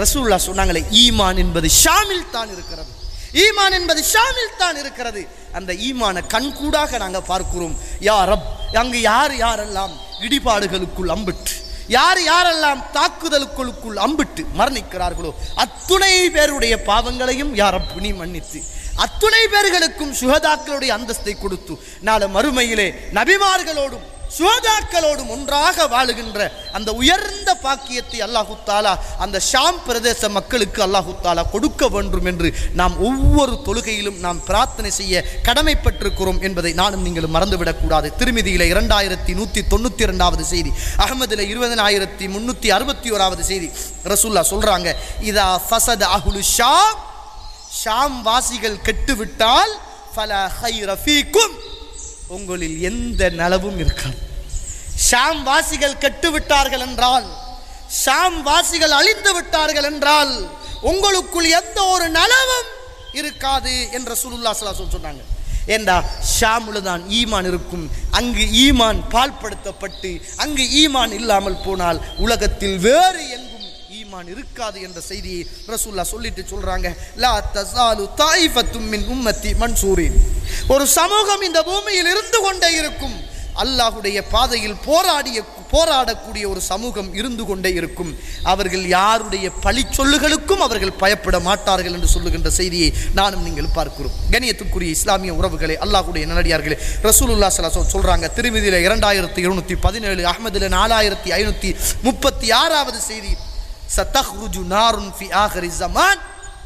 ரசூல்லா சொன்னாங்களே ஈமான் என்பது ஷாமில் தான் இருக்கிறது ஈமான் என்பது ஷாமில் தான் இருக்கிறது அந்த ஈமான கண்கூடாக நாங்கள் பார்க்கிறோம் யா ரப் அங்கு யார் யாரெல்லாம் இடிபாடுகளுக்குள் அம்பிட்டு யார் யாரெல்லாம் தாக்குதலுக்குள்ளுக்குள் அம்பிட்டு மரணிக்கிறார்களோ அத்துணை பேருடைய பாவங்களையும் யார் ரப் நீ மன்னித்து அத்துணை பேர்களுக்கும் சுகதாக்களுடைய அந்தஸ்தை கொடுத்து நாளை மறுமையிலே நபிமார்களோடும் சுகதாக்களோடும் ஒன்றாக வாழுகின்ற அந்த உயர்ந்த பாக்கியத்தை அல்லாஹு தாலா அந்த ஷாம் பிரதேச மக்களுக்கு அல்லாஹு தாலா கொடுக்க வேண்டும் என்று நாம் ஒவ்வொரு தொழுகையிலும் நாம் பிரார்த்தனை செய்ய கடமைப்பட்டிருக்கிறோம் என்பதை நானும் நீங்களும் மறந்துவிடக்கூடாது திருமதியில இரண்டாயிரத்தி நூற்றி தொண்ணூற்றி இரண்டாவது செய்தி அகமதுல இருபதனாயிரத்தி முன்னூற்றி அறுபத்தி ஓராவது செய்தி ரசூல்லா சொல்றாங்க இதா ஃபசத் அஹுலு ஷாம் ஷாம் வாசிகள் கெட்டுவிட்டால் ஃபல ஹைர ஃபீக்கும் உங்களில் எந்த நலவும் இருக்காது ஷாம் வாசிகள் கெட்டு விட்டார்கள் என்றால் ஷாம் வாசிகள் அழிந்து விட்டார்கள் என்றால் உங்களுக்குள் எந்த ஒரு நலவும் இருக்காது என்ற சுருல்லா சலாசம் சொன்னாங்க ஏண்டா ஷாமுல தான் ஈமான் இருக்கும் அங்கு ஈமான் பால்படுத்தப்பட்டு அங்கு ஈமான் இல்லாமல் போனால் உலகத்தில் வேறு எங்கும் ஈமான் இருக்காது என்ற செய்தியை ரசூல்லா சொல்லிட்டு சொல்றாங்க லா தஸாலு தாயிஃபத்தும் மின் உம்மத்தி மன்சூரின் ஒரு சமூகம் இந்த பூமியில் இருந்து கொண்டே இருக்கும் அல்லாஹுடைய பாதையில் போராடிய போராடக்கூடிய ஒரு சமூகம் இருந்து கொண்டே இருக்கும் அவர்கள் யாருடைய பழி சொல்லுகளுக்கும் அவர்கள் பயப்பட மாட்டார்கள் என்று சொல்லுகின்ற செய்தியை நானும் நீங்கள் பார்க்கிறோம் கணியத்துக்குரிய இஸ்லாமிய உறவுகளே அல்லாஹுடைய நல்லடியார்களே ரசூலுல்லா சலாசம் சொல்றாங்க திருமதியில இரண்டாயிரத்தி இருநூத்தி பதினேழு அஹமதுல நாலாயிரத்தி ஐநூத்தி முப்பத்தி ஆறாவது செய்தி சத்தஹ்ருஜு நாருன் ஃபி ஆஹரி ஜமான்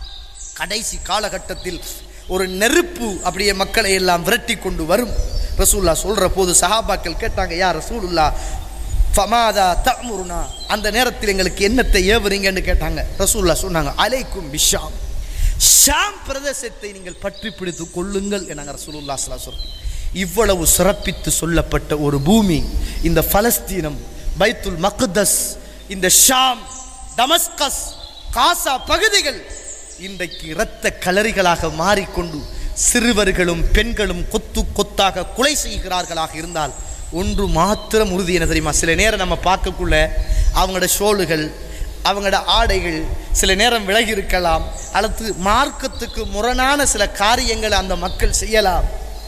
கடைசி காலகட்டத்தில் ஒரு நெருப்பு அப்படியே மக்களை எல்லாம் விரட்டி கொண்டு வரும் ரசூல்லா சொல்ற போது சஹாபாக்கள் கேட்டாங்க யார் ரசூலுல்லா ஃபமாதா தமுருனா அந்த நேரத்தில் எங்களுக்கு என்னத்தை ஏவுறீங்கன்னு கேட்டாங்க ரசூல்லா சொன்னாங்க அலைக்கும் பிஷாம் ஷாம் பிரதேசத்தை நீங்கள் பற்றி பிடித்து கொள்ளுங்கள் என்னாங்க ரசூலுல்லா சலா சொல்றேன் இவ்வளவு சிறப்பித்து சொல்லப்பட்ட ஒரு பூமி இந்த பலஸ்தீனம் பைத்துல் மக்தஸ் இந்த ஷாம் டமஸ்கஸ் காசா பகுதிகள் இன்றைக்கு இரத்த கலரிகளாக மாறிக்கொண்டு சிறுவர்களும் பெண்களும் கொத்து கொத்தாக கொலை செய்கிறார்களாக இருந்தால் ஒன்று மாத்திரம் உறுதி என்ன தெரியுமா சில நேரம் நம்ம பார்க்கக்குள்ள அவங்களோட ஷோலுகள் அவங்களோட ஆடைகள் சில நேரம் விலகி இருக்கலாம் அல்லது மார்க்கத்துக்கு முரணான சில காரியங்களை அந்த மக்கள் செய்யலாம்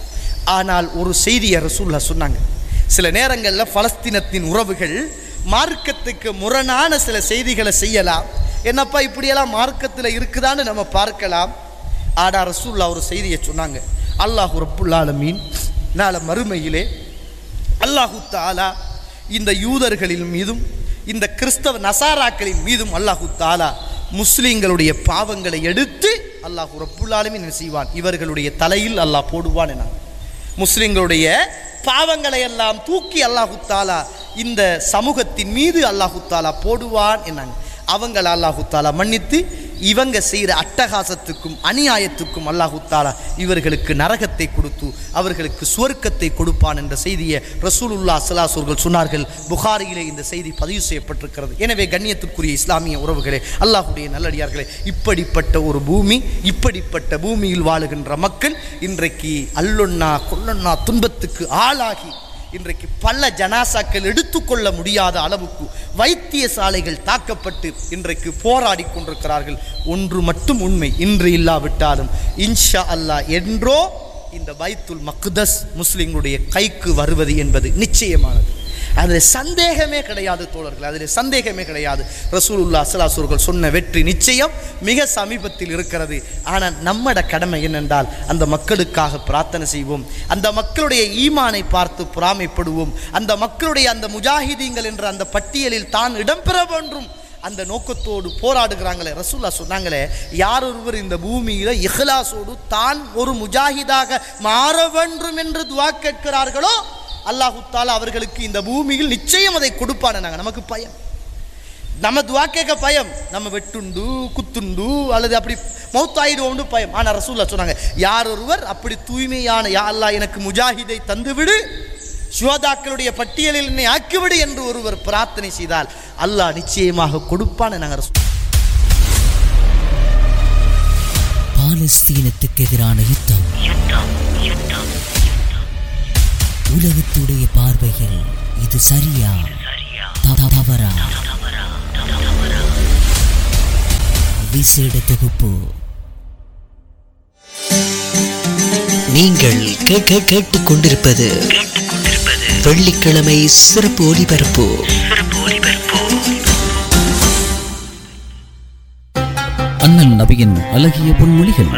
ஆனால் ஒரு செய்தியை ரசூல்லா சொன்னாங்க சில நேரங்களில் பலஸ்தீனத்தின் உறவுகள் மார்க்கத்துக்கு முரணான சில செய்திகளை செய்யலாம் என்னப்பா இப்படியெல்லாம் மார்க்கத்தில் இருக்குதான்னு நம்ம பார்க்கலாம் ஆடா ரசூல்லா ஒரு செய்தியை சொன்னாங்க அல்லாஹு ரப்புல் ஆலமீன் நாளை மறுமையிலே அல்லாஹு தாலா இந்த யூதர்களின் மீதும் இந்த கிறிஸ்தவ நசாராக்களின் மீதும் அல்லாஹு தாலா முஸ்லீம்களுடைய பாவங்களை எடுத்து அல்லாஹு ரப்புல் ஆலமீன் என்ன செய்வான் இவர்களுடைய தலையில் அல்லாஹ் போடுவான் என முஸ்லிம்களுடைய பாவங்களை எல்லாம் தூக்கி அல்லாஹு தாலா இந்த சமூகத்தின் மீது அல்லாஹு தாலா போடுவான் என்னாங்க அவங்கள அல்லாஹு தாலா மன்னித்து இவங்க செய்கிற அட்டகாசத்துக்கும் அநியாயத்துக்கும் அல்லாஹு தாலா இவர்களுக்கு நரகத்தை கொடுத்து அவர்களுக்கு சுவர்க்கத்தை கொடுப்பான் என்ற செய்தியை ரசூலுல்லா சலாசூர்கள் சொன்னார்கள் புகாரியிலே இந்த செய்தி பதிவு செய்யப்பட்டிருக்கிறது எனவே கண்ணியத்துக்குரிய இஸ்லாமிய உறவுகளே அல்லாஹுடைய நல்லடியார்களே இப்படிப்பட்ட ஒரு பூமி இப்படிப்பட்ட பூமியில் வாழுகின்ற மக்கள் இன்றைக்கு அல்லொன்னா கொல்லொன்னா துன்பத்துக்கு ஆளாகி இன்றைக்கு பல ஜனாசாக்கள் எடுத்துக்கொள்ள முடியாத அளவுக்கு வைத்தியசாலைகள் தாக்கப்பட்டு இன்றைக்கு போராடி கொண்டிருக்கிறார்கள் ஒன்று மட்டும் உண்மை இன்று இல்லாவிட்டாலும் இன்ஷா அல்லாஹ் என்றோ இந்த பைத்துல் மக்தஸ் முஸ்லிம்களுடைய கைக்கு வருவது என்பது நிச்சயமானது அதில் சந்தேகமே கிடையாது தோழர்கள் அதில் சந்தேகமே கிடையாது ரசூலுல்லா அசலாசூர்கள் சொன்ன வெற்றி நிச்சயம் மிக சமீபத்தில் இருக்கிறது ஆனால் நம்மட கடமை என்னென்றால் அந்த மக்களுக்காக பிரார்த்தனை செய்வோம் அந்த மக்களுடைய ஈமானை பார்த்து பொறாமைப்படுவோம் அந்த மக்களுடைய அந்த முஜாஹிதீங்கள் என்ற அந்த பட்டியலில் தான் இடம்பெற வேண்டும் அந்த நோக்கத்தோடு போராடுகிறாங்களே ரசூல்லா சொன்னாங்களே யார் ஒருவர் இந்த பூமியில இஹ்லாஸோடு தான் ஒரு முஜாஹிதாக மாற வேண்டும் என்று துவா கேட்கிறார்களோ அல்லாஹு தாலா அவர்களுக்கு இந்த பூமியில் நிச்சயம் அதை கொடுப்பான நாங்கள் நமக்கு பயம் நம்ம துவா கேட்க பயம் நம்ம வெட்டுண்டு குத்துண்டு அல்லது அப்படி மௌத்தாயிடுவோம்னு பயம் ஆனால் ரசூல்லா சொன்னாங்க யார் ஒருவர் அப்படி தூய்மையான யா அல்லாஹ் எனக்கு முஜாஹிதை தந்துவிடு சுவதாக்களுடைய பட்டியலில் என்னை ஆக்கிவிடு என்று ஒருவர் பிரார்த்தனை செய்தால் அல்லாஹ் நிச்சயமாக கொடுப்பான்னு நாங்கள் ரசூ- பாலஸ்தீனத்துக்கு எதிரான யுத்தம் உலகத்துடைய பார்வையில் இது சரியா த- தவறா விசேட தொகுப்பு நீங்கள் கேட்க கேட்டுக் கொண்டிருப்பது வெள்ளிக்கிழமை சிறப்பு ஒலிபரப்பு அண்ணல் நபியின் அழகிய பொன்மொழிகள்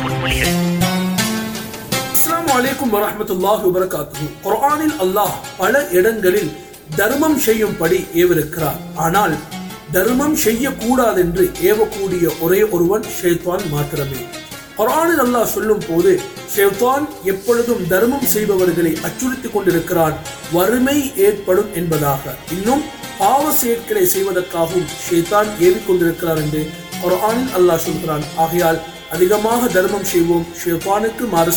அஸ்ஸலாமு அலைக்கும் வரஹ்மத்துல்லாஹி வபரகாத்துஹு குர்ஆனில் அல்லாஹ் பல இடங்களில் தர்மம் செய்யும்படி ஏவிருக்கிறார் ஆனால் தர்மம் செய்யக்கூடாது என்று ஏவக்கூடிய ஒரே ஒருவன் ஷேத்வான் மாத்திரமே குர்ஆனில் அல்லாஹ் சொல்லும் போது ஷேத்வான் எப்பொழுதும் தர்மம் செய்பவர்களை அச்சுறுத்திக் கொண்டிருக்கிறான் வறுமை ஏற்படும் என்பதாக இன்னும் பாவ செயற்களை செய்வதற்காகவும் ஷேத்தான் ஏவிக் கொண்டிருக்கிறார் என்று குர்ஆனில் அல்லாஹ் சொல்கிறான் ஆகையால் அதிகமாக தர்மம் செய்வோம் ஷேத்வானுக்கு மாறு